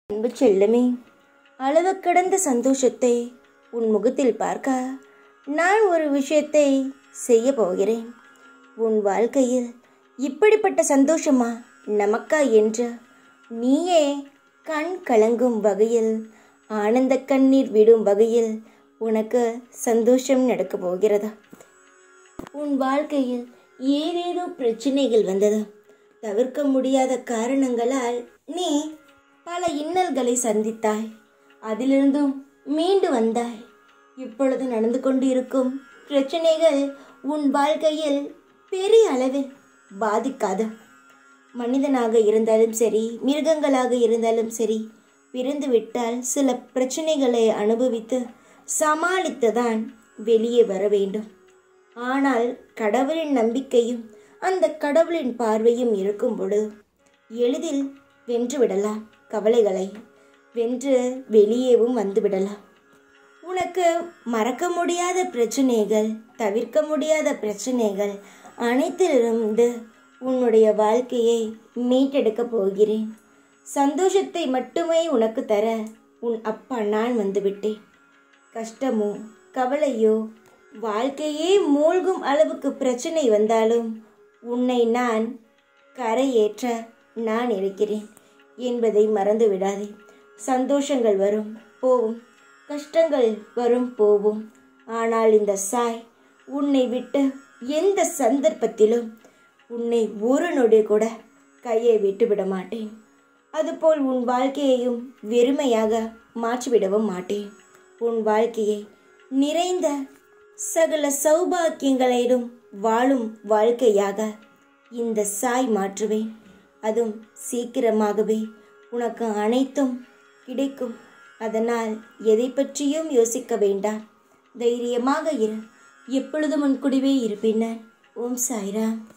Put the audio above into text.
அன்பு செல்லமே அளவு கடந்த சந்தோஷத்தை உன் முகத்தில் பார்க்க நான் ஒரு விஷயத்தை செய்ய போகிறேன் உன் வாழ்க்கையில் இப்படிப்பட்ட சந்தோஷமா நமக்கா என்று நீயே கண் கலங்கும் வகையில் ஆனந்த கண்ணீர் விடும் வகையில் உனக்கு சந்தோஷம் நடக்கப் போகிறதா உன் வாழ்க்கையில் ஏதேதோ பிரச்சனைகள் வந்தது தவிர்க்க முடியாத காரணங்களால் நீ பல இன்னல்களை சந்தித்தாய் அதிலிருந்தும் மீண்டு வந்தாய் இப்பொழுது நடந்து கொண்டிருக்கும் பிரச்சனைகள் உன் வாழ்க்கையில் பெரிய அளவில் பாதிக்காது மனிதனாக இருந்தாலும் சரி மிருகங்களாக இருந்தாலும் சரி பிறந்து விட்டால் சில பிரச்சனைகளை அனுபவித்து சமாளித்துதான் வெளியே வர வேண்டும் ஆனால் கடவுளின் நம்பிக்கையும் அந்த கடவுளின் பார்வையும் இருக்கும் பொழுது எளிதில் வென்று விடலாம் கவலைகளை வென்று வெளியேவும் வந்து விடலாம் உனக்கு மறக்க முடியாத பிரச்சனைகள் தவிர்க்க முடியாத பிரச்சனைகள் அனைத்திலிருந்து உன்னுடைய வாழ்க்கையை மீட்டெடுக்கப் போகிறேன் சந்தோஷத்தை மட்டுமே உனக்கு தர உன் அப்பா நான் வந்துவிட்டேன் கஷ்டமோ கவலையோ வாழ்க்கையே மூழ்கும் அளவுக்கு பிரச்சனை வந்தாலும் உன்னை நான் கரையேற்ற நான் இருக்கிறேன் என்பதை மறந்து விடாதே சந்தோஷங்கள் வரும் போகும் கஷ்டங்கள் வரும் போகும் ஆனால் இந்த சாய் உன்னை விட்டு எந்த சந்தர்ப்பத்திலும் உன்னை ஒரு நொடி கூட கையை விட்டு விட மாட்டேன் அதுபோல் உன் வாழ்க்கையையும் வெறுமையாக மாற்றிவிடவும் மாட்டேன் உன் வாழ்க்கையை நிறைந்த சகல சௌபாக்கியங்களிடம் வாழும் வாழ்க்கையாக இந்த சாய் மாற்றுவேன் அதுவும் சீக்கிரமாகவே உனக்கு அனைத்தும் கிடைக்கும் அதனால் எதை பற்றியும் யோசிக்க வேண்டாம் தைரியமாக இரு எப்பொழுதும் உன் கூடவே இருப்பேன் நான் ஓம் சாய்ராம்